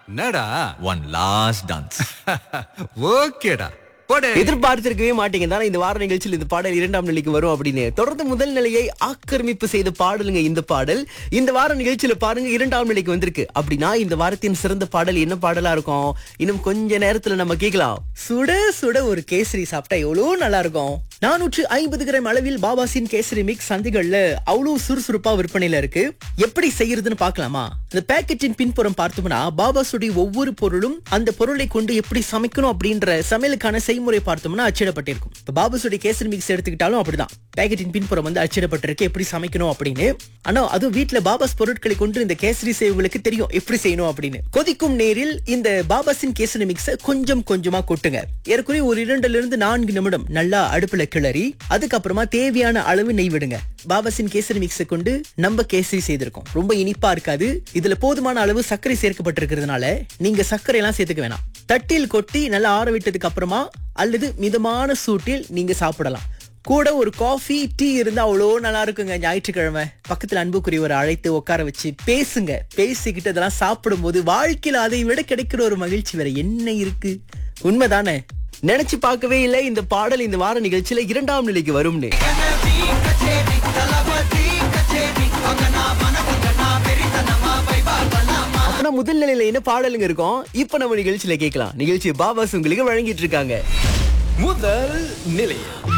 என்னடா one last dance ஓகேடா போடே எதிர்பார்த்திருக்கவே மாட்டீங்க தானே இந்த வார நிகழ்ச்சியில் இந்த பாடல் இரண்டாம் நிலைக்கு வரும் அப்படின்னு தொடர்ந்து முதல் நிலையை ஆக்கிரமிப்பு செய்த பாடலுங்க இந்த பாடல் இந்த வார நிகழ்ச்சியில பாருங்க இரண்டாம் நிலைக்கு வந்திருக்கு அப்படின்னா இந்த வாரத்தின் சிறந்த பாடல் என்ன பாடலா இருக்கும் இன்னும் கொஞ்ச நேரத்துல நம்ம கேட்கலாம் சுட சுட ஒரு கேசரி சாப்பிட்டா எவ்வளவு நல்லா இருக்கும் நானூற்று ஐம்பது கிராம் அளவில் பாபாசின் கேசரி மிக்ஸ் சந்தைகள்ல அவ்வளவு சுறுசுறுப்பா விற்பனையில இருக்கு எப்படி செய்யறதுன்னு பார்க்கலாமா இந்த பேக்கெட்டின் பின்புறம் பார்த்தோம்னா பாபாசுடைய ஒவ்வொரு பொருளும் அந்த பொருளை கொண்டு எப்படி சமைக்கணும் அப்படின்ற சமையலுக்கான செய்முறை பார்த்தோம்னா அச்சிடப்பட்டிருக்கும் இப்ப பாபாசுடைய கேசரி மிக்ஸ் எடுத்துக்கிட்டாலும் அப்படிதான் பேக்கெட்டின் பின்புறம் வந்து அச்சிடப்பட்டிருக்கு எப்படி சமைக்கணும் அப்படின்னு ஆனா அதுவும் வீட்டுல பாபாஸ் பொருட்களை கொண்டு இந்த கேசரி செய்வங்களுக்கு தெரியும் எப்படி செய்யணும் அப்படின்னு கொதிக்கும் நேரில் இந்த பாபாஸின் கேசரி மிக்ஸ கொஞ்சம் கொஞ்சமா கொட்டுங்க ஏற்கனவே ஒரு இரண்டுல இருந்து நான்கு நிமிடம் நல்லா அடுப்புல கிளறி அதுக்கப்புறமா தேவையான அளவு நெய் விடுங்க பாபாஸின் கேசரி மிக்ஸை கொண்டு நம்ம கேசரி செய்திருக்கோம் ரொம்ப இனிப்பா இருக்காது இதுல போதுமான அளவு சர்க்கரை சேர்க்கப்பட்டிருக்கிறதுனால நீங்க சர்க்கரை எல்லாம் சேர்த்துக்க வேணாம் தட்டில் கொட்டி நல்லா ஆற விட்டதுக்கு அப்புறமா அல்லது மிதமான சூட்டில் நீங்க சாப்பிடலாம் கூட ஒரு காஃபி டீ இருந்தா அவ்வளோ நல்லா இருக்குங்க ஞாயிற்றுக்கிழமை பக்கத்துல அன்புக்குரியவரை அழைத்து உட்கார வச்சு பேசுங்க பேசிக்கிட்டு அதெல்லாம் சாப்பிடும்போது வாழ்க்கையில அதை விட கிடைக்கிற ஒரு மகிழ்ச்சி வேற என்ன இருக்கு உண்மைதானே நினைச்சு பார்க்கவே இல்லை இந்த பாடல் இந்த வார நிகழ்ச்சியில இரண்டாம் நிலைக்கு வரும்னு அப்பனா முதல் நிலையில என்ன பாடலுங்க இருக்கும் இப்ப நம்ம நிகழ்ச்சியில கேட்கலாம் நிகழ்ச்சி பாபாஸ் உங்களுக்கு வழங்கிட்டு இருக்காங்க முதல் நிலை